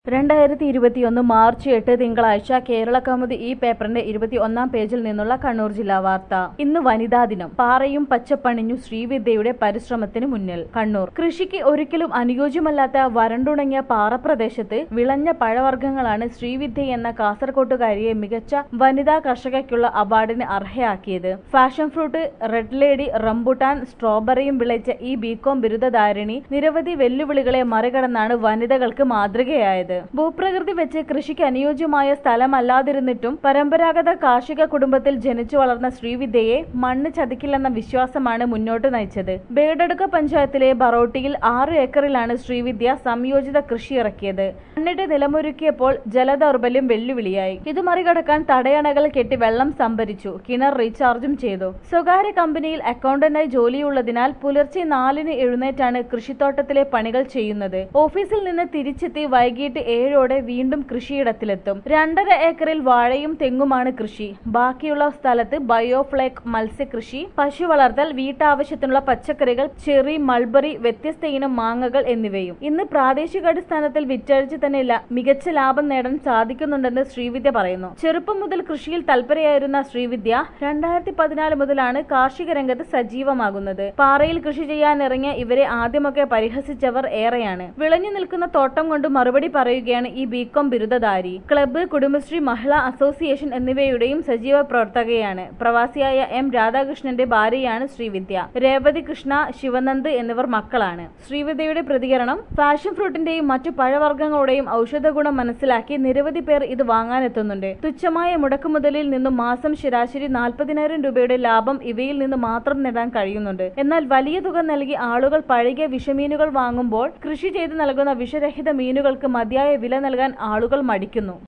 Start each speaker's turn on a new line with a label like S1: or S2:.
S1: രണ്ടായിരത്തി ഇരുപത്തിയൊന്ന് മാർച്ച് എട്ട് തിങ്കളാഴ്ച കേരള കൗമുദി ഈ പേപ്പറിന്റെ ഇരുപത്തി ഒന്നാം പേജിൽ നിന്നുള്ള കണ്ണൂർ ജില്ലാ വാർത്ത ഇന്ന് വനിതാ ദിനം പാറയും പച്ചപ്പണിഞ്ഞു ശ്രീവിദ്യയുടെ പരിശ്രമത്തിന് മുന്നിൽ കണ്ണൂർ കൃഷിക്ക് ഒരിക്കലും അനുയോജ്യമല്ലാത്ത വരണ്ടുണങ്ങിയ പാറപ്രദേശത്ത് വിളഞ്ഞ പഴവർഗ്ഗങ്ങളാണ് ശ്രീവിദ്യ എന്ന കാസർകോട്ടുകാരിയെ മികച്ച വനിതാ കർഷകയ്ക്കുള്ള അവാർഡിന് അർഹയാക്കിയത് passion fruit red lady rambutan സ്ട്രോബെറിയും വിളയിച്ച ഈ ബികോം ബിരുദധാരിണി നിരവധി വെല്ലുവിളികളെ മറികടന്നാണ് വനിതകൾക്ക് മാതൃകയായത് ഭൂപ്രകൃതി വെച്ച് കൃഷിക്ക് അനുയോജ്യമായ സ്ഥലമല്ലാതിരുന്നിട്ടും പരമ്പരാഗത കാർഷിക കുടുംബത്തിൽ ജനിച്ചു വളർന്ന ശ്രീവിദ്യയെ മണ്ണ് ചതിക്കില്ലെന്ന വിശ്വാസമാണ് മുന്നോട്ട് നയിച്ചത് ബേഡടുക്ക പഞ്ചായത്തിലെ ബറോട്ടിയിൽ ആറ് ഏക്കറിലാണ് ശ്രീവിദ്യ സംയോജിത കൃഷി ഇറക്കിയത് മണ്ണിട്ട് നിലമൊരുക്കിയപ്പോൾ ജലദൗർബല്യം വെല്ലുവിളിയായി ഇത് മറികടക്കാൻ തടയണകൾ കെട്ടി വെള്ളം സംഭരിച്ചു കിണർ റീചാർജും ചെയ്തു സ്വകാര്യ കമ്പനിയിൽ അക്കൗണ്ടന്റായി ജോലിയുള്ളതിനാൽ പുലർച്ചെ നാലിന് എഴുന്നേറ്റാണ് കൃഷിത്തോട്ടത്തിലെ പണികൾ ചെയ്യുന്നത് ഓഫീസിൽ നിന്ന് തിരിച്ചെത്തി വൈകിട്ട് ഏഴോടെ വീണ്ടും കൃഷിയിടത്തിലെത്തും രണ്ടര ഏക്കറിൽ വാഴയും തെങ്ങുമാണ് കൃഷി ബാക്കിയുള്ള സ്ഥലത്ത് ബയോഫ്ലേക്ക് മത്സ്യകൃഷി പശു വളർത്തൽ വീട്ടാവശ്യത്തിനുള്ള പച്ചക്കറികൾ ചെറി മൾബറി വ്യത്യസ്ത ഇനം മാങ്ങകൾ എന്നിവയും ഇന്ന് പ്രാദേശികാടിസ്ഥാനത്തിൽ വിറ്റഴിച്ച് തന്നെ ല- മികച്ച ലാഭം നേടാൻ സാധിക്കുന്നുണ്ടെന്ന് ശ്രീവിദ്യ പറയുന്നു ചെറുപ്പം മുതൽ കൃഷിയിൽ തൽപരയായിരുന്ന ശ്രീവിദ്യ രണ്ടായിരത്തി പതിനാല് മുതലാണ് കാർഷിക രംഗത്ത് സജീവമാകുന്നത് പാറയിൽ കൃഷി ചെയ്യാൻ ഇറങ്ങിയ ഇവരെ ആദ്യമൊക്കെ പരിഹസിച്ചവർ ഏറെയാണ് വിളഞ്ഞു നിൽക്കുന്ന തോട്ടം കൊണ്ട് മറുപടി പറയുകയാണ് ഈ ബികോം ബിരുദധാരി ക്ലബ്ബ് കുടുംബശ്രീ മഹിളാ അസോസിയേഷൻ എന്നിവയുടെയും സജീവ പ്രവർത്തകയാണ് പ്രവാസിയായ എം രാധാകൃഷ്ണന്റെ ഭാര്യയാണ് ശ്രീവിദ്യ രേവതി കൃഷ്ണ ശിവനന്ദ് എന്നിവർ മക്കളാണ് ശ്രീവിദ്യയുടെ പ്രതികരണം ഫാഷൻ ഫ്രൂട്ടിന്റെയും മറ്റു പഴവർഗ്ഗങ്ങളുടെയും ഔഷധ ഗുണം മനസ്സിലാക്കി നിരവധി പേർ ഇത് വാങ്ങാനെത്തുന്നുണ്ട് തുച്ഛമായ മുടക്കുമുതലിൽ നിന്നും മാസം ശരാശരി നാൽപ്പതിനായിരം രൂപയുടെ ലാഭം ഇവയിൽ നിന്ന് മാത്രം നേടാൻ കഴിയുന്നുണ്ട് എന്നാൽ വലിയ തുക നൽകി ആളുകൾ പഴകിയ വിഷമീനുകൾ വാങ്ങുമ്പോൾ കൃഷി ചെയ്ത് നൽകുന്ന വിഷരഹിത മീനുകൾക്ക് മതിയായ വില നൽകാൻ ആളുകൾ മടിക്കുന്നു